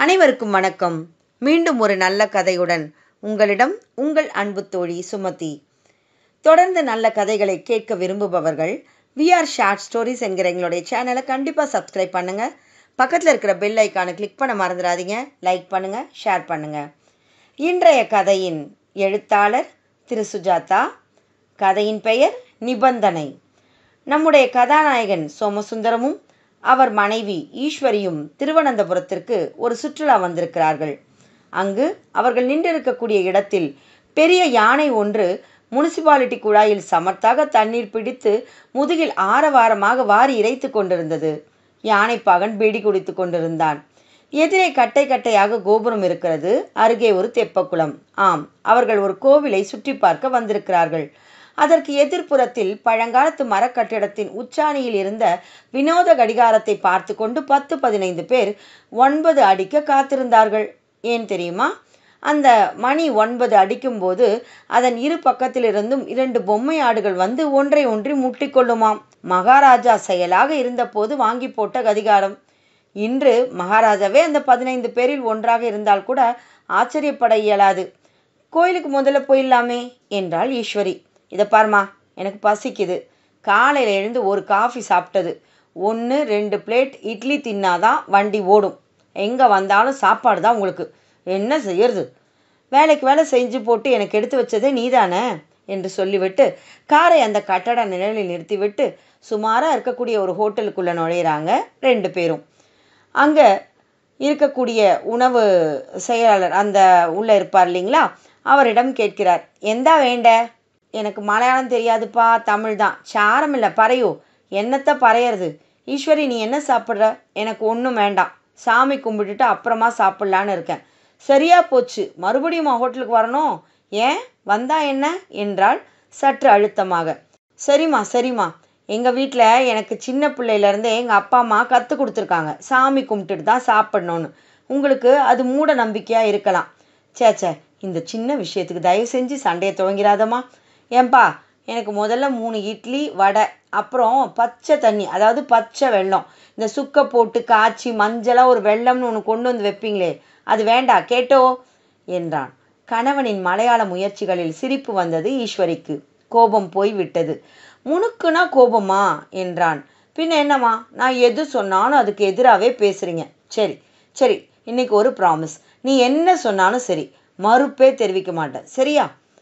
அனைவருக்கும் வணக்கம் மீண்டும் ஒரு நல்ல கதையுடன் உங்களிடம் உங்கள் அன்பு தோழி சுமதி தொடர்ந்து நல்ல கதைகளை கேட்க விரும்புபவர்கள் விஆர் ஷார்ட் ஸ்டோரிஸ் என்கிற எங்களுடைய சேனலை கண்டிப்பாக சப்ஸ்கிரைப் பண்ணுங்கள் பக்கத்தில் இருக்கிற பெல் ஐக்கானை கிளிக் பண்ண மறந்துடாதீங்க லைக் பண்ணுங்கள் ஷேர் பண்ணுங்கள் இன்றைய கதையின் எழுத்தாளர் திரு சுஜாதா கதையின் பெயர் நிபந்தனை நம்முடைய கதாநாயகன் சோமசுந்தரமும் அவர் மனைவி ஈஸ்வரியும் திருவனந்தபுரத்திற்கு ஒரு சுற்றுலா வந்திருக்கிறார்கள் அங்கு அவர்கள் நின்றிருக்கக்கூடிய இடத்தில் பெரிய யானை ஒன்று முனிசிபாலிட்டி குழாயில் சமர்த்தாக தண்ணீர் பிடித்து முதுகில் ஆரவாரமாக வாரி இறைத்து கொண்டிருந்தது யானைப்பாகன் பீடி குடித்து கொண்டிருந்தான் எதிரே கட்டை கட்டையாக கோபுரம் இருக்கிறது அருகே ஒரு தெப்பக்குளம் ஆம் அவர்கள் ஒரு கோவிலை சுற்றி பார்க்க வந்திருக்கிறார்கள் அதற்கு எதிர்ப்புறத்தில் பழங்காலத்து மரக்கட்டிடத்தின் உச்சாணியில் இருந்த வினோத கடிகாரத்தை பார்த்து கொண்டு பத்து பதினைந்து பேர் ஒன்பது அடிக்க காத்திருந்தார்கள் ஏன் தெரியுமா அந்த மணி ஒன்பது அடிக்கும்போது அதன் இரு பக்கத்திலிருந்தும் இரண்டு பொம்மை ஆடுகள் வந்து ஒன்றை ஒன்றி முட்டிக்கொள்ளுமாம் மகாராஜா செயலாக இருந்தபோது வாங்கி போட்ட கடிகாரம் இன்று மகாராஜாவே அந்த பதினைந்து பேரில் ஒன்றாக இருந்தால் கூட ஆச்சரியப்பட இயலாது கோயிலுக்கு முதல்ல போயிடலாமே என்றாள் ஈஸ்வரி இதை பாருமா எனக்கு பசிக்குது காலையில் எழுந்து ஒரு காஃபி சாப்பிட்டது ஒன்று ரெண்டு பிளேட் இட்லி தின்னாதான் வண்டி ஓடும் எங்கே வந்தாலும் சாப்பாடு தான் உங்களுக்கு என்ன செய்யறது வேலைக்கு வேலை செஞ்சு போட்டு எனக்கு எடுத்து வச்சதே நீதானே என்று சொல்லிவிட்டு காரை அந்த கட்டட நிழலில் நிறுத்திவிட்டு சுமாராக இருக்கக்கூடிய ஒரு ஹோட்டலுக்குள்ளே நுழையிறாங்க ரெண்டு பேரும் அங்கே இருக்கக்கூடிய உணவு செயலாளர் அந்த உள்ளே இருப்பார் இல்லைங்களா அவரிடம் கேட்கிறார் எந்தா வேண்ட எனக்கு மலையாளம் தெரியாதுப்பா தமிழ் தான் சாரம் இல்லை பறையோ என்னத்தை பறையிறது ஈஸ்வரி நீ என்ன சாப்பிட்ற எனக்கு ஒன்றும் வேண்டாம் சாமி கும்பிட்டுட்டு அப்புறமா சாப்பிட்லான்னு இருக்கேன் சரியா போச்சு மறுபடியும் ஹோட்டலுக்கு வரணும் ஏன் வந்தா என்ன என்றாள் சற்று அழுத்தமாக சரிம்மா சரிம்மா எங்கள் வீட்டில் எனக்கு சின்ன பிள்ளையிலேருந்தே எங்கள் அப்பா அம்மா கற்றுக் கொடுத்துருக்காங்க சாமி கும்பிட்டுட்டு தான் சாப்பிடணும்னு உங்களுக்கு அது மூட நம்பிக்கையாக இருக்கலாம் சே சே இந்த சின்ன விஷயத்துக்கு தயவு செஞ்சு சண்டையை துவங்கிறாதம்மா ஏன்பா எனக்கு முதல்ல மூணு இட்லி வடை அப்புறம் பச்சை தண்ணி அதாவது பச்சை வெல்லம் இந்த சுக்கை போட்டு காய்ச்சி மஞ்சளாக ஒரு வெள்ளம்னு ஒன்று கொண்டு வந்து வைப்பீங்களே அது வேண்டா கேட்டோ என்றான் கணவனின் மலையாள முயற்சிகளில் சிரிப்பு வந்தது ஈஸ்வரிக்கு கோபம் போய் விட்டது முணுக்குனா கோபமா என்றான் பின்ன என்னம்மா நான் எது சொன்னாலும் அதுக்கு எதிராகவே பேசுறீங்க சரி சரி இன்னைக்கு ஒரு ப்ராமிஸ் நீ என்ன சொன்னாலும் சரி மறுப்பே தெரிவிக்க மாட்டேன் சரியா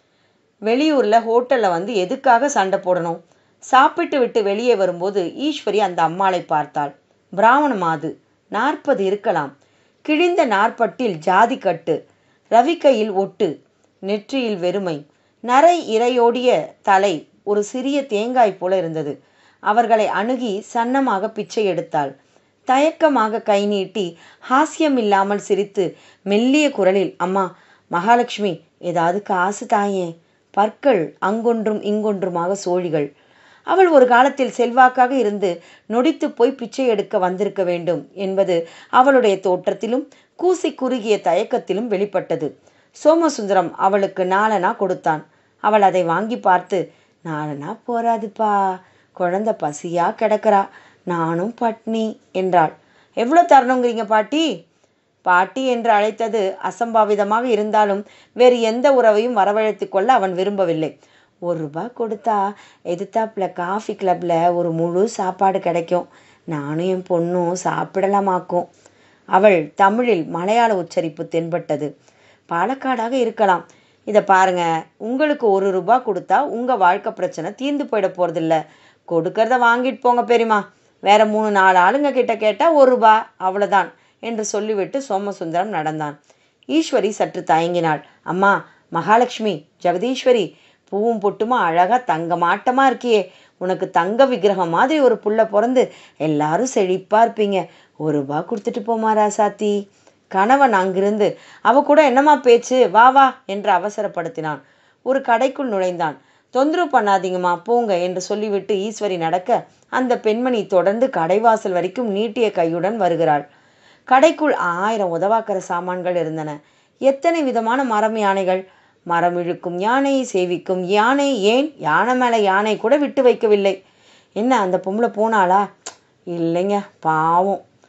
வெளியூரில் ஹோட்டலில் வந்து எதுக்காக சண்டை போடணும் சாப்பிட்டு விட்டு வெளியே வரும்போது ஈஸ்வரி அந்த அம்மாளை பார்த்தாள் பிராமண மாது நாற்பது இருக்கலாம் கிழிந்த நாற்பட்டில் ஜாதி கட்டு ரவிக்கையில் ஒட்டு நெற்றியில் வெறுமை நரை இரையோடிய தலை ஒரு சிறிய தேங்காய் போல இருந்தது அவர்களை அணுகி சன்னமாக பிச்சை எடுத்தாள் தயக்கமாக கை நீட்டி ஹாஸ்யம் இல்லாமல் சிரித்து மெல்லிய குரலில் அம்மா மகாலட்சுமி ஏதாவது காசு தாயே பற்கள் அங்கொன்றும் இங்கொன்றுமாக சோழிகள் அவள் ஒரு காலத்தில் செல்வாக்காக இருந்து நொடித்து போய் பிச்சை எடுக்க வந்திருக்க வேண்டும் என்பது அவளுடைய தோற்றத்திலும் கூசி குறுகிய தயக்கத்திலும் வெளிப்பட்டது சோமசுந்தரம் அவளுக்கு நாலனா கொடுத்தான் அவள் அதை வாங்கி பார்த்து நாலனா போராதுப்பா குழந்த பசியா கிடக்கிறா நானும் பட்னி என்றாள் எவ்வளோ தரணுங்கிறீங்க பாட்டி பாட்டி என்று அழைத்தது அசம்பாவிதமாக இருந்தாலும் வேறு எந்த உறவையும் வரவழைத்து கொள்ள அவன் விரும்பவில்லை ஒரு ரூபா கொடுத்தா எதிர்த்தாப்புல காஃபி கிளப்பில் ஒரு முழு சாப்பாடு கிடைக்கும் நானும் என் பொண்ணும் சாப்பிடலாமாக்கும் அவள் தமிழில் மலையாள உச்சரிப்பு தென்பட்டது பாலக்காடாக இருக்கலாம் இதை பாருங்க உங்களுக்கு ஒரு ரூபா கொடுத்தா உங்கள் வாழ்க்கை பிரச்சனை தீர்ந்து போயிட போகிறதில்ல கொடுக்கறத வாங்கிட்டு போங்க பெரியமா வேற மூணு நாலு ஆளுங்க கிட்ட கேட்டால் ஒரு ரூபா அவ்வளோதான் என்று சொல்லிவிட்டு சோமசுந்தரம் நடந்தான் ஈஸ்வரி சற்று தயங்கினாள் அம்மா மகாலட்சுமி ஜெகதீஸ்வரி பூவும் பொட்டுமா அழகா தங்க மாட்டமா இருக்கியே உனக்கு தங்க விக்கிரகம் மாதிரி ஒரு புள்ள பிறந்து எல்லாரும் செழிப்பா இருப்பீங்க ஒரு ரூபா கொடுத்துட்டு போமா ராசாத்தி கணவன் அங்கிருந்து அவ கூட என்னம்மா பேச்சு வா வா என்று அவசரப்படுத்தினான் ஒரு கடைக்குள் நுழைந்தான் தொந்தரவு பண்ணாதீங்கம்மா போங்க என்று சொல்லிவிட்டு ஈஸ்வரி நடக்க அந்த பெண்மணி தொடர்ந்து கடைவாசல் வரைக்கும் நீட்டிய கையுடன் வருகிறாள் கடைக்குள் ஆயிரம் உதவாக்கர சாமான்கள் இருந்தன எத்தனை விதமான மரம் யானைகள் மரம் இழுக்கும் யானை சேவிக்கும் யானை ஏன் யானை மேலே யானை கூட விட்டு வைக்கவில்லை என்ன அந்த பொம்பளை போனாளா இல்லைங்க பாவம்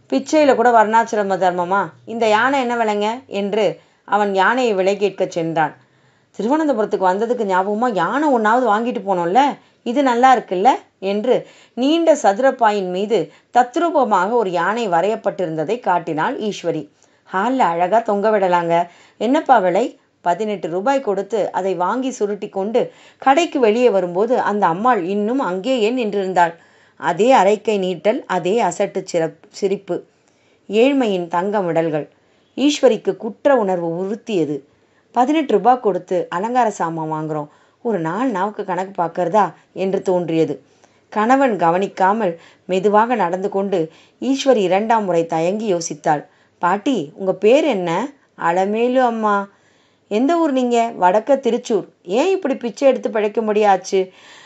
பிச்சையில் கூட வர்ணாசிரம தர்மமா இந்த யானை என்ன விலைங்க என்று அவன் யானையை விலை கேட்கச் சென்றான் திருவனந்தபுரத்துக்கு வந்ததுக்கு ஞாபகமா யானை ஒன்றாவது வாங்கிட்டு போனோம்ல இது நல்லா இருக்குல்ல என்று நீண்ட சதுரப்பாயின் மீது தத்ரூபமாக ஒரு யானை வரையப்பட்டிருந்ததை காட்டினாள் ஈஸ்வரி ஹாலில் அழகாக தொங்க விடலாங்க என்னப்பா விலை பதினெட்டு ரூபாய் கொடுத்து அதை வாங்கி சுருட்டி கொண்டு கடைக்கு வெளியே வரும்போது அந்த அம்மாள் இன்னும் அங்கேயே நின்றிருந்தாள் அதே அரைக்கை நீட்டல் அதே அசட்டு சிறப் சிரிப்பு ஏழ்மையின் தங்க மிடல்கள் ஈஸ்வரிக்கு குற்ற உணர்வு உறுத்தியது பதினெட்டு ரூபாய் கொடுத்து அலங்கார சாமான் வாங்குறோம் ஒரு நாலு நாவுக்கு கணக்கு பார்க்கறதா என்று தோன்றியது கணவன் கவனிக்காமல் மெதுவாக நடந்து கொண்டு ஈஸ்வரி இரண்டாம் முறை தயங்கி யோசித்தாள் பாட்டி உங்க பேர் என்ன அலமேலு அம்மா எந்த ஊர் நீங்க வடக்க திருச்சூர் ஏன் இப்படி பிச்சை எடுத்து பிழைக்க முடியாச்சு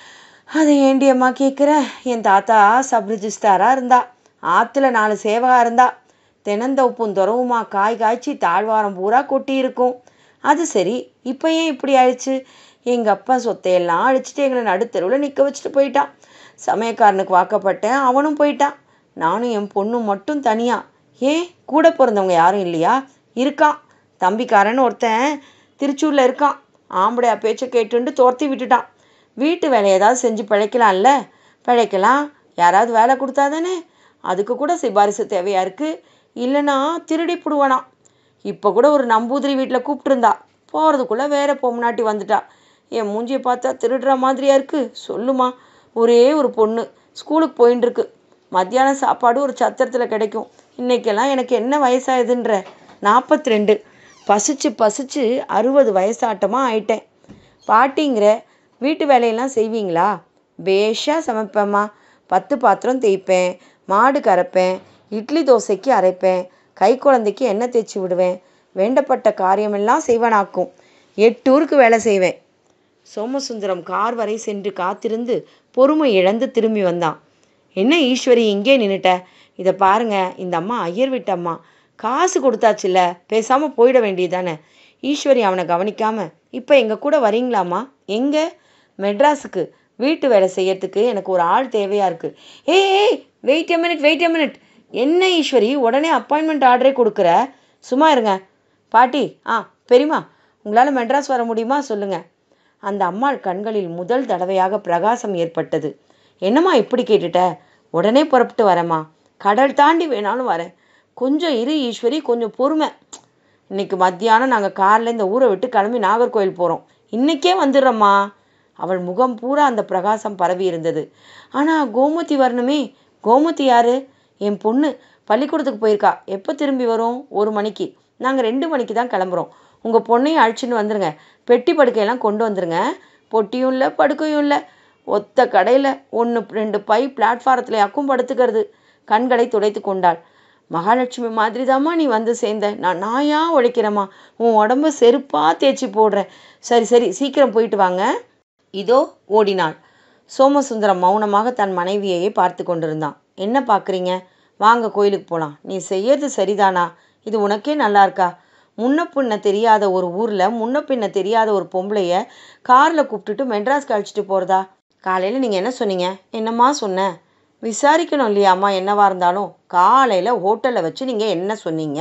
அதை ஏண்டி அம்மா கேட்குற என் தாத்தா சப் ரிஜிஸ்டாரா இருந்தா ஆத்துல நாலு சேவகா இருந்தா தெனந்தோப்பும் துறவுமா காய் காய்ச்சி தாழ்வாரம் பூரா கொட்டி இருக்கும் அது சரி இப்போ ஏன் இப்படி ஆயிடுச்சு எங்கள் அப்பா சொத்தையெல்லாம் அழிச்சிட்டு எங்களை நடுத்தெருவில் நிற்க வச்சுட்டு போயிட்டான் சமயக்காரனுக்கு வாக்கப்பட்டேன் அவனும் போயிட்டான் நானும் என் பொண்ணும் மட்டும் தனியா ஏன் கூட பிறந்தவங்க யாரும் இல்லையா இருக்கான் தம்பிக்காரன் ஒருத்தன் திருச்சூரில் இருக்கான் ஆம்படையா பேச்சை கேட்டுண்டு துரத்தி விட்டுட்டான் வீட்டு வேலை ஏதாவது செஞ்சு பிழைக்கலாம்ல பிழைக்கலாம் யாராவது வேலை கொடுத்தா தானே அதுக்கு கூட சிபாரிசு தேவையா இருக்கு இல்லைன்னா திருடி புடுவானாம் இப்போ கூட ஒரு நம்பூதிரி வீட்டில் கூப்பிட்டுருந்தா போகிறதுக்குள்ளே வேற பொம்னாட்டி வந்துட்டா என் மூஞ்சியை பார்த்தா திருடுற மாதிரியா இருக்கு சொல்லுமா ஒரே ஒரு பொண்ணு ஸ்கூலுக்கு போயின்னு இருக்கு மத்தியானம் சாப்பாடு ஒரு சத்திரத்தில் கிடைக்கும் இன்னைக்கெல்லாம் எனக்கு என்ன வயசாகுதுன்ற நாற்பத்தி ரெண்டு பசிச்சு பசிச்சு அறுபது வயசாட்டமாக ஆயிட்டேன் பாட்டிங்கிற வீட்டு வேலையெல்லாம் செய்வீங்களா பேஷாக சமைப்பேம்மா பத்து பாத்திரம் தேய்ப்பேன் மாடு கறப்பேன் இட்லி தோசைக்கு அரைப்பேன் கை குழந்தைக்கு எண்ணெய் தேய்ச்சி விடுவேன் வேண்டப்பட்ட காரியமெல்லாம் செய்வனாக்கும் எட்டு ஊருக்கு வேலை செய்வேன் சோமசுந்தரம் கார் வரை சென்று காத்திருந்து பொறுமை இழந்து திரும்பி வந்தான் என்ன ஈஸ்வரி இங்கே நின்னுட்ட இதை பாருங்க இந்த அம்மா ஐயர் வீட்டு அம்மா காசு கொடுத்தாச்சுல்ல பேசாம போயிட வேண்டியதானே ஈஸ்வரி அவனை கவனிக்காம இப்போ எங்க கூட வரீங்களாம்மா எங்க மெட்ராஸுக்கு வீட்டு வேலை செய்யறதுக்கு எனக்கு ஒரு ஆள் தேவையா இருக்கு ஏய் ஏய் wait a minute wait a minute என்ன ஈஸ்வரி உடனே அப்பாயின்மெண்ட் ஆர்டரே கொடுக்குற சும்மா இருங்க பாட்டி ஆ பெரியம்மா உங்களால் மெட்ராஸ் வர முடியுமா சொல்லுங்க அந்த அம்மாள் கண்களில் முதல் தடவையாக பிரகாசம் ஏற்பட்டது என்னம்மா இப்படி கேட்டுட்ட உடனே புறப்பட்டு வரேம்மா கடல் தாண்டி வேணாலும் வரேன் கொஞ்சம் இரு ஈஸ்வரி கொஞ்சம் பொறுமை இன்னைக்கு மத்தியானம் நாங்கள் காரில் இந்த ஊரை விட்டு கிளம்பி நாகர்கோயில் போகிறோம் இன்னைக்கே வந்துடுறோம்மா அவள் முகம் பூரா அந்த பிரகாசம் பரவி இருந்தது ஆனால் கோமதி வரணுமே கோமதி யாரு என் பொண்ணு பள்ளிக்கூடத்துக்கு போயிருக்கா எப்போ திரும்பி வரும் ஒரு மணிக்கு நாங்கள் ரெண்டு மணிக்கு தான் கிளம்புறோம் உங்கள் பொண்ணையும் அழைச்சின்னு வந்துருங்க பெட்டி படுக்கையெல்லாம் கொண்டு வந்துருங்க பொட்டியும் இல்லை படுக்கையும் இல்லை ஒத்த கடையில் ஒன்று ரெண்டு பை பிளாட்ஃபாரத்தில் அக்கும் படுத்துக்கிறது கண்களை துடைத்து கொண்டாள் மகாலட்சுமி மாதிரிதாம்மா நீ வந்து சேர்ந்த நான் நாயா உழைக்கிறேம்மா உன் உடம்பு செருப்பா தேய்ச்சி போடுறேன் சரி சரி சீக்கிரம் போயிட்டு வாங்க இதோ ஓடினாள் சோமசுந்தரம் மௌனமாக தன் மனைவியையே பார்த்து கொண்டிருந்தான் என்ன பார்க்குறீங்க வாங்க கோயிலுக்கு போகலாம் நீ செய்யறது சரிதானா இது உனக்கே நல்லா இருக்கா முன்ன பின்ன தெரியாத ஒரு ஊரில் முன்ன பின்ன தெரியாத ஒரு பொம்பளைய காரில் கூப்பிட்டுட்டு மெட்ராஸ்க்கு அழைச்சிட்டு போகிறதா காலையில் நீங்கள் என்ன சொன்னீங்க என்னம்மா சொன்னேன் விசாரிக்கணும் இல்லையாம்மா என்னவா இருந்தாலும் காலையில் ஹோட்டலில் வச்சு நீங்கள் என்ன சொன்னீங்க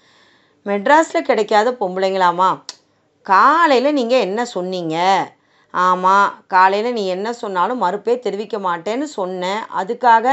மெட்ராஸில் கிடைக்காத பொம்பளைங்களாம்மா காலையில் நீங்கள் என்ன சொன்னீங்க ஆமாம் காலையில் நீ என்ன சொன்னாலும் மறுப்பே தெரிவிக்க மாட்டேன்னு சொன்னேன் அதுக்காக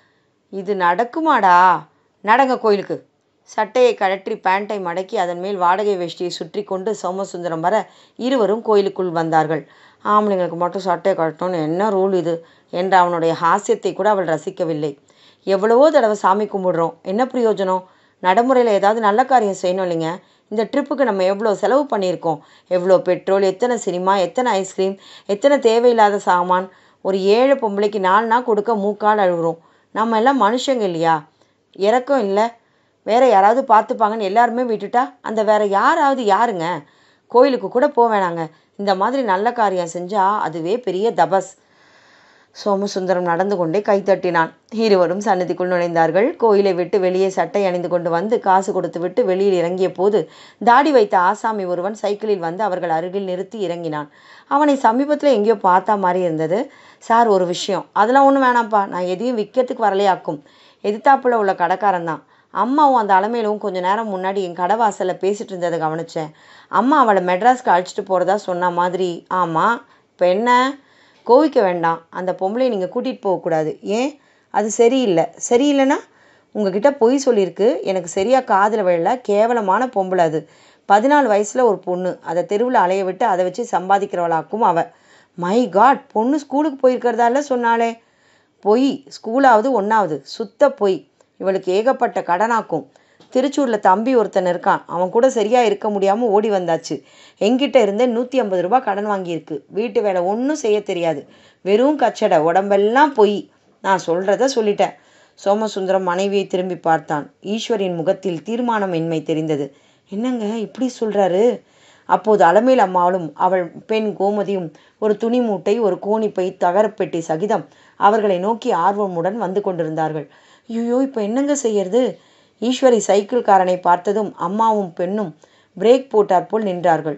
இது நடக்குமாடா நடங்க கோயிலுக்கு சட்டையை கழற்றி பேண்ட்டை மடக்கி அதன் மேல் வாடகை வேஷ்டியை சுற்றி கொண்டு சோமசுந்தரம் வர இருவரும் கோயிலுக்குள் வந்தார்கள் ஆம்பளைங்களுக்கு மட்டும் சட்டையை கழட்டணும்னு என்ன ரூல் இது என்ற அவனுடைய ஹாஸ்யத்தை கூட அவள் ரசிக்கவில்லை எவ்வளவோ தடவை சாமி கும்பிடுறோம் என்ன பிரயோஜனம் நடைமுறையில் ஏதாவது நல்ல காரியம் செய்யணும் இல்லைங்க இந்த ட்ரிப்புக்கு நம்ம எவ்வளோ செலவு பண்ணியிருக்கோம் எவ்வளோ பெட்ரோல் எத்தனை சினிமா எத்தனை ஐஸ்கிரீம் எத்தனை தேவையில்லாத சாமான் ஒரு ஏழை பொம்பளைக்கு நாலு நாள் கொடுக்க மூக்கால் அழுகுறோம் நம்ம எல்லாம் மனுஷங்க இல்லையா இறக்கம் இல்லை வேற யாராவது பார்த்துப்பாங்கன்னு எல்லாருமே விட்டுட்டா அந்த வேற யாராவது யாருங்க கோயிலுக்கு கூட போவேணாங்க இந்த மாதிரி நல்ல காரியம் செஞ்சா அதுவே பெரிய தபஸ் சோமசுந்தரம் நடந்து கொண்டே கைத்தட்டினான் இருவரும் சன்னதிக்குள் நுழைந்தார்கள் கோயிலை விட்டு வெளியே சட்டை அணிந்து கொண்டு வந்து காசு கொடுத்து விட்டு வெளியில் இறங்கிய போது தாடி வைத்த ஆசாமி ஒருவன் சைக்கிளில் வந்து அவர்கள் அருகில் நிறுத்தி இறங்கினான் அவனை சமீபத்தில் எங்கேயோ பார்த்தா மாதிரி இருந்தது சார் ஒரு விஷயம் அதெல்லாம் ஒன்றும் வேணாம்ப்பா நான் எதையும் விற்கிறதுக்கு வரலையாக்கும் எதிர்த்தாப்புல உள்ள கடைக்காரன் தான் அம்மாவும் அந்த அலமையிலும் கொஞ்ச நேரம் முன்னாடி என் கடை வாசலில் பேசிட்டு இருந்ததை கவனித்தேன் அம்மா அவளை மெட்ராஸ்க்கு அழைச்சிட்டு போகிறதா சொன்ன மாதிரி ஆமாம் இப்போ என்ன கோவிக்க வேண்டாம் அந்த பொம்பளையை நீங்கள் கூட்டிகிட்டு போகக்கூடாது ஏன் அது சரியில்லை சரியில்லைன்னா உங்ககிட்ட பொய் சொல்லியிருக்கு எனக்கு சரியாக காதில் விழல கேவலமான பொம்பளை அது பதினாலு வயசில் ஒரு பொண்ணு அதை தெருவில் அலைய விட்டு அதை வச்சு சம்பாதிக்கிறவளாக்கும் அவ மை காட் பொண்ணு ஸ்கூலுக்கு போயிருக்கிறதால சொன்னாலே பொய் ஸ்கூலாவது ஒன்றாவது சுத்த பொய் இவளுக்கு ஏகப்பட்ட கடனாக்கும் திருச்சூரில் தம்பி ஒருத்தன் இருக்கான் அவன் கூட சரியாக இருக்க முடியாமல் ஓடி வந்தாச்சு எங்கிட்ட இருந்தே நூற்றி ஐம்பது ரூபாய் கடன் வாங்கியிருக்கு வீட்டு வேலை ஒன்றும் செய்ய தெரியாது வெறும் கச்சடை உடம்பெல்லாம் பொய் நான் சொல்கிறத சொல்லிட்டேன் சோமசுந்தரம் மனைவியை திரும்பி பார்த்தான் ஈஸ்வரின் முகத்தில் தீர்மானம் இன்மை தெரிந்தது என்னங்க இப்படி சொல்கிறாரு அப்போது அலமேல் அம்மாளும் அவள் பெண் கோமதியும் ஒரு துணி மூட்டை ஒரு கோணிப்பை தகரப்பெட்டி சகிதம் அவர்களை நோக்கி ஆர்வமுடன் வந்து கொண்டிருந்தார்கள் ஐயோ இப்போ என்னங்க செய்யறது ஈஸ்வரி சைக்கிள்காரனை பார்த்ததும் அம்மாவும் பெண்ணும் பிரேக் போட்டாற் போல் நின்றார்கள்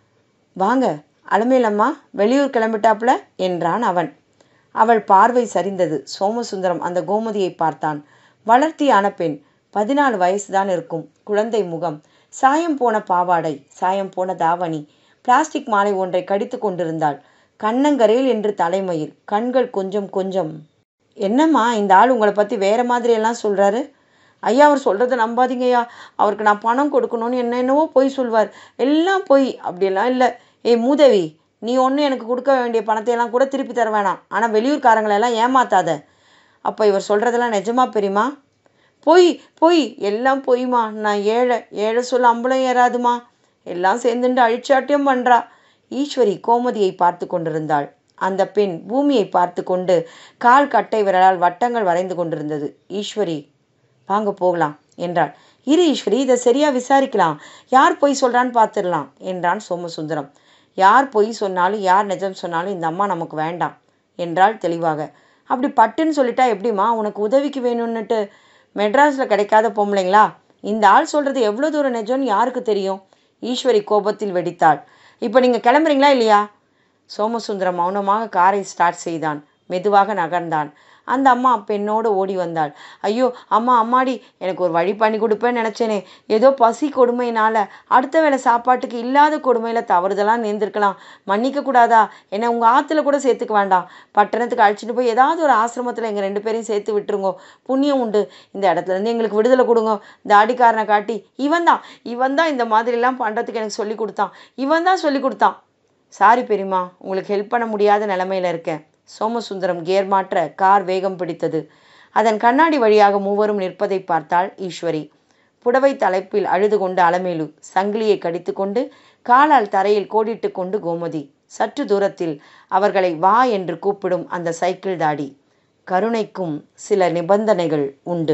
வாங்க அலமேலம்மா வெளியூர் கிளம்பிட்டாப்புல என்றான் அவன் அவள் பார்வை சரிந்தது சோமசுந்தரம் அந்த கோமதியை பார்த்தான் வளர்த்தியான பெண் பதினாலு வயசுதான் இருக்கும் குழந்தை முகம் சாயம் போன பாவாடை சாயம் போன தாவணி பிளாஸ்டிக் மாலை ஒன்றை கடித்து கொண்டிருந்தாள் கண்ணங்கரையில் என்று தலைமயில் கண்கள் கொஞ்சம் கொஞ்சம் என்னம்மா இந்த ஆள் உங்களை பற்றி வேற மாதிரி எல்லாம் சொல்கிறாரு ஐயா அவர் சொல்கிறத நம்பாதீங்கய்யா அவருக்கு நான் பணம் கொடுக்கணும்னு என்ன என்னவோ பொய் சொல்வார் எல்லாம் பொய் அப்படியெல்லாம் இல்லை ஏய் மூதேவி நீ ஒன்றும் எனக்கு கொடுக்க வேண்டிய பணத்தையெல்லாம் கூட திருப்பி தர வேணாம் ஆனால் வெளியூர்காரங்களெல்லாம் ஏமாத்தாத அப்போ இவர் சொல்கிறதெல்லாம் நிஜமா பெரியமா பொய் பொய் எல்லாம் பொய்மா நான் ஏழை ஏழை சொல்ல அம்பளம் ஏறாதுமா எல்லாம் சேர்ந்துட்டு அழிச்சாட்டியம் பண்ணுறா ஈஸ்வரி கோமதியை பார்த்து கொண்டிருந்தாள் அந்த பெண் பூமியை பார்த்து கொண்டு கால் கட்டை விரலால் வட்டங்கள் வரைந்து கொண்டிருந்தது ஈஸ்வரி வாங்க போகலாம் என்றாள் இரு ஈஸ்வரி இதை சரியா விசாரிக்கலாம் யார் பொய் சொல்றான்னு பார்த்துடலாம் என்றான் சோமசுந்தரம் யார் பொய் சொன்னாலும் யார் நிஜம் சொன்னாலும் இந்த அம்மா நமக்கு வேண்டாம் என்றாள் தெளிவாக அப்படி பட்டுன்னு சொல்லிட்டா எப்படிம்மா உனக்கு உதவிக்கு வேணும்னுட்டு மெட்ராஸில் கிடைக்காத பொம்பளைங்களா இந்த ஆள் சொல்கிறது எவ்வளோ தூரம் நிஜம்னு யாருக்கு தெரியும் ஈஸ்வரி கோபத்தில் வெடித்தாள் இப்போ நீங்கள் கிளம்புறீங்களா இல்லையா சோமசுந்தரம் மௌனமாக காரை ஸ்டார்ட் செய்தான் மெதுவாக நகர்ந்தான் அந்த அம்மா பெண்ணோடு ஓடி வந்தாள் ஐயோ அம்மா அம்மாடி எனக்கு ஒரு வழி பண்ணி கொடுப்பேன்னு நினச்சேனே ஏதோ பசி கொடுமையினால அடுத்த வேளை சாப்பாட்டுக்கு இல்லாத கொடுமையில் தவறுதெல்லாம் நேர்ந்திருக்கலாம் மன்னிக்க கூடாதா என்னை உங்கள் ஆற்றுல கூட சேர்த்துக்க வேண்டாம் பட்டணத்துக்கு அழைச்சிட்டு போய் ஏதாவது ஒரு ஆசிரமத்தில் எங்கள் ரெண்டு பேரையும் சேர்த்து விட்டுருங்கோ புண்ணியம் உண்டு இந்த இடத்துல இருந்து எங்களுக்கு விடுதலை கொடுங்க தாடிக்காரனை காட்டி இவன் தான் இவன் தான் இந்த மாதிரிலாம் பண்ணுறதுக்கு எனக்கு சொல்லி கொடுத்தான் இவன் தான் சொல்லி கொடுத்தான் சாரி பெரியம்மா உங்களுக்கு ஹெல்ப் பண்ண முடியாத நிலமையில இருக்கேன் சோமசுந்தரம் கியர் மாற்ற கார் வேகம் பிடித்தது அதன் கண்ணாடி வழியாக மூவரும் நிற்பதை பார்த்தாள் ஈஸ்வரி புடவை தலைப்பில் அழுது கொண்டு அலமேலு சங்கிலியை கடித்துக்கொண்டு காலால் தரையில் கோடிட்டு கொண்டு கோமதி சற்று தூரத்தில் அவர்களை வா என்று கூப்பிடும் அந்த சைக்கிள் தாடி கருணைக்கும் சில நிபந்தனைகள் உண்டு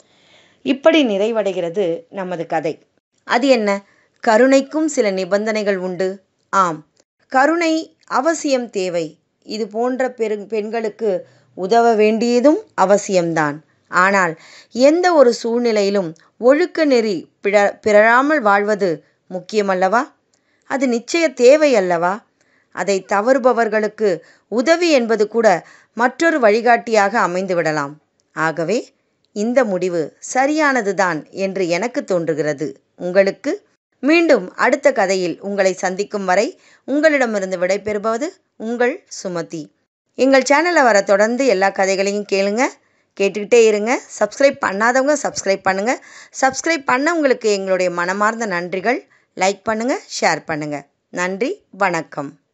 இப்படி நிறைவடைகிறது நமது கதை அது என்ன கருணைக்கும் சில நிபந்தனைகள் உண்டு ஆம் கருணை அவசியம் தேவை இது போன்ற பெரு பெண்களுக்கு உதவ வேண்டியதும் அவசியம்தான் ஆனால் எந்த ஒரு சூழ்நிலையிலும் ஒழுக்க நெறி பிழ பிறழாமல் வாழ்வது முக்கியமல்லவா அது நிச்சய தேவை அல்லவா அதை தவறுபவர்களுக்கு உதவி என்பது கூட மற்றொரு வழிகாட்டியாக அமைந்துவிடலாம் ஆகவே இந்த முடிவு சரியானதுதான் என்று எனக்கு தோன்றுகிறது உங்களுக்கு மீண்டும் அடுத்த கதையில் உங்களை சந்திக்கும் வரை உங்களிடமிருந்து விடைபெறுவது உங்கள் சுமதி எங்கள் சேனலில் வர தொடர்ந்து எல்லா கதைகளையும் கேளுங்க கேட்டுக்கிட்டே இருங்க சப்ஸ்கிரைப் பண்ணாதவங்க சப்ஸ்கிரைப் பண்ணுங்கள் சப்ஸ்கிரைப் பண்ணவங்களுக்கு எங்களுடைய மனமார்ந்த நன்றிகள் லைக் பண்ணுங்கள் ஷேர் பண்ணுங்கள் நன்றி வணக்கம்